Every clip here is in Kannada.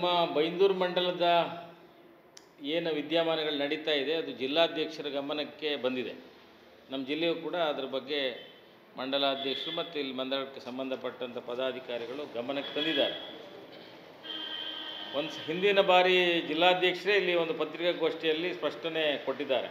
ನಮ್ಮ ಬೈಂದೂರು ಮಂಡಲದ ಏನು ವಿದ್ಯಮಾನಗಳು ನಡೀತಾ ಇದೆ ಅದು ಜಿಲ್ಲಾಧ್ಯಕ್ಷರ ಗಮನಕ್ಕೆ ಬಂದಿದೆ ನಮ್ಮ ಜಿಲ್ಲೆಯು ಕೂಡ ಅದ್ರ ಬಗ್ಗೆ ಮಂಡಲಾಧ್ಯಕ್ಷರು ಮತ್ತು ಇಲ್ಲಿ ಮಂಡಲಕ್ಕೆ ಸಂಬಂಧಪಟ್ಟಂಥ ಪದಾಧಿಕಾರಿಗಳು ಗಮನಕ್ಕೆ ತಂದಿದ್ದಾರೆ ಒಂದು ಸ- ಹಿಂದಿನ ಬಾರಿ ಜಿಲ್ಲಾಧ್ಯಕ್ಷರೇ ಇಲ್ಲಿ ಒಂದು ಪತ್ರಿಕಾಗೋಷ್ಠಿಯಲ್ಲಿ ಸ್ಪಷ್ಟನೆ ಕೊಟ್ಟಿದ್ದಾರೆ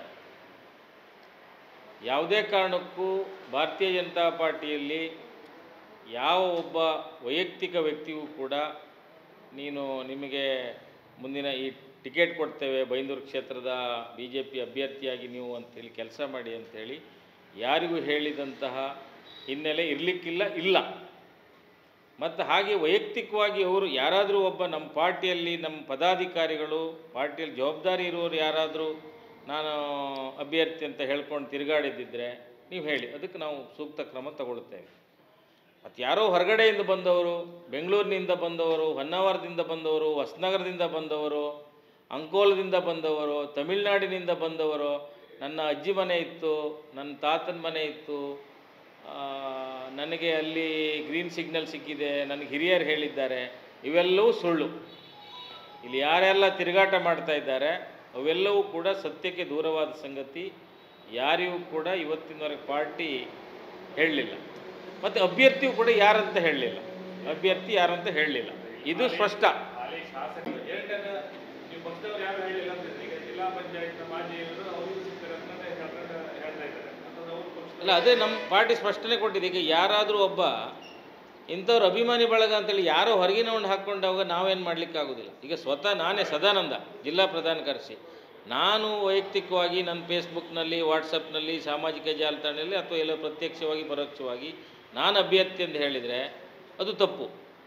ಯಾವುದೇ ಕಾರಣಕ್ಕೂ ಭಾರತೀಯ ಜನತಾ ಪಾರ್ಟಿಯಲ್ಲಿ ಯಾವ ಒಬ್ಬ ವೈಯಕ್ತಿಕ ವ್ಯಕ್ತಿಗೂ ಕೂಡ ನೀನು ನಿಮಗೆ ಮುಂದಿನ ಈ ಟಿಕೆಟ್ ಕೊಡ್ತೇವೆ ಬೈಂದೂರು ಕ್ಷೇತ್ರದ ಬಿ ಜೆ ಪಿ ಅಭ್ಯರ್ಥಿಯಾಗಿ ನೀವು ಅಂಥೇಳಿ ಕೆಲಸ ಮಾಡಿ ಅಂಥೇಳಿ ಯಾರಿಗೂ ಹೇಳಿದಂತಹ ಹಿನ್ನೆಲೆ ಇರಲಿಕ್ಕಿಲ್ಲ ಇಲ್ಲ ಮತ್ತು ಹಾಗೆ ವೈಯಕ್ತಿಕವಾಗಿ ಅವರು ಯಾರಾದರೂ ಒಬ್ಬ ನಮ್ಮ ಪಾರ್ಟಿಯಲ್ಲಿ ನಮ್ಮ ಪದಾಧಿಕಾರಿಗಳು ಪಾರ್ಟಿಯಲ್ಲಿ ಜವಾಬ್ದಾರಿ ಇರುವವರು ಯಾರಾದರೂ ನಾನು ಅಭ್ಯರ್ಥಿ ಅಂತ ಹೇಳ್ಕೊಂಡು ತಿರುಗಾಡಿದ್ದಿದ್ರೆ ನೀವು ಹೇಳಿ ಅದಕ್ಕೆ ನಾವು ಸೂಕ್ತ ಕ್ರಮ ತಗೊಳ್ತೇವೆ ಮತ್ತು ಯಾರೋ ಹೊರಗಡೆಯಿಂದ ಬಂದವರು ಬೆಂಗಳೂರಿನಿಂದ ಬಂದವರು ಹೊನ್ನಾವರದಿಂದ ಬಂದವರು ಹೊಸನಗರದಿಂದ ಬಂದವರು ಅಂಕೋಲದಿಂದ ಬಂದವರು ತಮಿಳುನಾಡಿನಿಂದ ಬಂದವರು ನನ್ನ ಅಜ್ಜಿ ಮನೆ ಇತ್ತು ನನ್ನ ತಾತನ ಮನೆ ಇತ್ತು ಆ, ನನಗೆ ಅಲ್ಲಿ ಗ್ರೀನ್ ಸಿಗ್ನಲ್ ಸಿಕ್ಕಿದೆ ನನಗೆ ಹಿರಿಯರು ಹೇಳಿದ್ದಾರೆ ಇವೆಲ್ಲವೂ ಸುಳ್ಳು ಇಲ್ಲಿ ಯಾರೆಲ್ಲ ತಿರುಗಾಟ ಮಾಡ್ತಾ ಇದ್ದಾರೆ ಅವೆಲ್ಲವೂ ಕೂಡ ಸತ್ಯಕ್ಕೆ ದೂರವಾದ ಸಂಗತಿ ಯಾರಿಗೂ ಕೂಡ ಇವತ್ತಿನವರೆಗೆ ಪಾರ್ಟಿ ಹೇಳಲಿಲ್ಲ ಮತ್ತು ಅಭ್ಯರ್ಥಿಯು ಕೂಡ ಯಾರಂತ ಹೇಳಲಿಲ್ಲ ಅಭ್ಯರ್ಥಿ ಯಾರಂತ ಹೇಳಲಿಲ್ಲ ಇದು ಸ್ಪಷ್ಟ ಹಾಲಿ ಶಾಸಕರು ಎರಡನ್ನ ನೀವು ಪಕ್ಷದವ್ರು ಯಾರು ಹೇಳಿಲ್ಲ ಅಂತ ಈಗ ಜಿಲ್ಲಾ ಪಂಚಾಯತ್ ಮಾಜಿ ಇವರು ಅವರು ಸಿಗ್ತಾರೆ ಅಂತ ಹೇಳ್ಕೊಂಡು ಹೇಳ್ತಾ ಇದ್ದಾರೆ ಅಂತಂದ್ರೆ ಅವ್ರು ಪಕ್ಷದ ಅಲ್ಲ ಅದೇ ನಮ್ಮ ಪಾರ್ಟಿ ಸ್ಪಷ್ಟನೆ ಕೊಟ್ಟಿದೆ ಈಗ ಯಾರಾದರೂ ಒಬ್ಬ ಇಂಥವ್ರು ಅಭಿಮಾನಿ ಬಳಗ ಅಂತೇಳಿ ಯಾರೋ ಹೊರಗಿನವನ್ನ ಹಾಕ್ಕೊಂಡಾಗ ನಾವೇನು ಮಾಡಲಿಕ್ಕಾಗೋದಿಲ್ಲ ಈಗ ಸ್ವತಃ ನಾನೇ ಸದಾನಂದ ಜಿಲ್ಲಾ ಪ್ರಧಾನ ಕಾರ್ಯದರ್ಶಿ ನಾನು ವೈಯಕ್ತಿಕವಾಗಿ ನನ್ನ ಫೇಸ್ಬುಕ್ನಲ್ಲಿ ವಾಟ್ಸಪ್ನಲ್ಲಿ ಸಾಮಾಜಿಕ ಜಾಲತಾಣದಲ್ಲಿ ಅಥವಾ ಎಲ್ಲೋ ಪ್ರತ್ಯಕ್ಷವಾಗಿ ಪರೋಕ್ಷವಾಗಿ ನಾನು ಅಭ್ಯರ್ಥಿ ಅಂತ ಹೇಳಿದರೆ ಅದು ತಪ್ಪು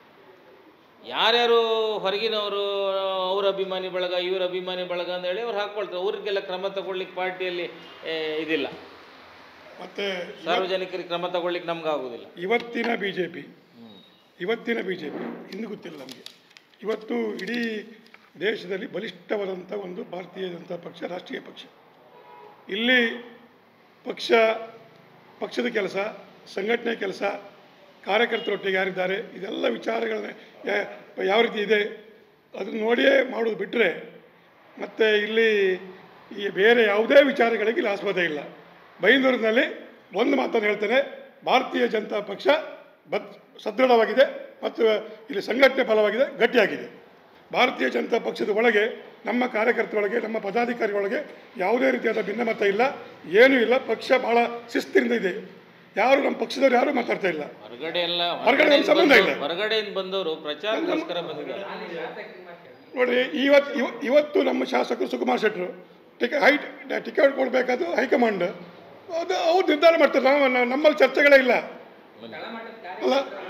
ಯಾರ್ಯಾರು ಹೊರಗಿನವರು ಅವ್ರ ಅಭಿಮಾನಿ ಬಳಗ ಇವ್ರ ಅಭಿಮಾನಿ ಬಳಗ ಅಂತ ಹೇಳಿ ಅವ್ರು ಹಾಕ್ಕೊಳ್ತಾರೆ ಅವ್ರಿಗೆಲ್ಲ ಕ್ರಮ ತಗೊಳ್ಳಿಕ್ಕೆ ಪಾರ್ಟಿಯಲ್ಲಿ ಏ, ಇದಿಲ್ಲ ಮತ್ತು ಸಾರ್ವಜನಿಕರಿಗೆ ಕ್ರಮ ತಗೊಳ್ಳಿಕ್ಕೆ ನಮ್ಗೆ ಆಗೋದಿಲ್ಲ ಇವತ್ತಿನ ಬಿ ಜೆ ಪಿ ಇವತ್ತಿನ ಬಿ ಜೆ ಪಿ ಇನ್ನು ಗೊತ್ತಿಲ್ಲ ನಮಗೆ ಇವತ್ತು ಇಡೀ ದೇಶದಲ್ಲಿ ಬಲಿಷ್ಠವಾದಂಥ ಒಂದು ಭಾರತೀಯ ಜನತಾ ಪಕ್ಷ ರಾಷ್ಟ್ರೀಯ ಪಕ್ಷ ಇಲ್ಲಿ ಪಕ್ಷ ಪಕ್ಷದ ಕೆಲಸ ಸಂಘಟನೆ ಕೆಲಸ ಕಾರ್ಯಕರ್ತರೊಟ್ಟಿಗೆ ಯಾರಿದ್ದಾರೆ ಇದೆಲ್ಲ ವಿಚಾರಗಳನ್ನ ಯಾ- ಯಾವ ರೀತಿ ಇದೆ ಅದನ್ನು ನೋಡಿಯೇ ಮಾಡೋದು ಬಿಟ್ಟರೆ ಮತ್ತು ಇಲ್ಲಿ ಈ ಬೇರೆ ಯಾವುದೇ ವಿಚಾರಗಳಿಗೆ ಇಲ್ಲಿ ಆಸ್ಪದ ಇಲ್ಲ ಬೈಂದೂರಿನಲ್ಲಿ ಒಂದು ಮಾತನ್ನು ಹೇಳ್ತೇನೆ ಭಾರತೀಯ ಜನತಾ ಪಕ್ಷ ಬದ್ ಸದೃಢವಾಗಿದೆ ಮತ್ತು ಇಲ್ಲಿ ಸಂಘಟನೆ ಬಲವಾಗಿದೆ ಗಟ್ಟಿಯಾಗಿದೆ ಭಾರತೀಯ ಜನತಾ ಪಕ್ಷದ ಒಳಗೆ ನಮ್ಮ ಕಾರ್ಯಕರ್ತರೊಳಗೆ ನಮ್ಮ ಪದಾಧಿಕಾರಿಗಳೊಳಗೆ ಯಾವುದೇ ರೀತಿಯಾದ ಭಿನ್ನಮತ ಇಲ್ಲ ಏನೂ ಇಲ್ಲ ಪಕ್ಷ ಭಾಳ ಶಿಸ್ತಿನಿಂದ ಇದೆ ಯಾರು ನಮ್ಮ ಪಕ್ಷದವ್ರು ಯಾರೂ ಮಾತಾಡ್ತಾ ಇಲ್ಲ ಹೊರಗಡೆ ಎಲ್ಲ ಹೊರಗಡೆ ಒಂದು ಸಂಬಂಧ ಇಲ್ಲ. ಹೊರಗಡೆಯಿಂದ ಬಂದವರು ಪ್ರಚಾರಕ್ಕೋಸ್ಕರ ಬಂದಿದ್ದಾರೆ ನೋಡ್ರಿ ಇವತ್ತು ಇವ ಇವತ್ತು ನಮ್ಮ ಶಾಸಕರು ಸುಕುಮಾರ್ ಶೆಟ್ಟರು ಟಿಕ ಹೈಟ್ ಟಿಕೆಟ್ ಕೊಡಬೇಕಾದ್ರು ಹೈಕಮಾಂಡ್ ಅದು ಅವ್ರು ನಿರ್ಧಾರ ಮಾಡ್ತಾರೆ ನಾವು ನಾವು- ನಮ್ಮಲ್ಲಿ ಚರ್ಚೆಗಳೇ ಇಲ್ಲ ಅಲ್ಲ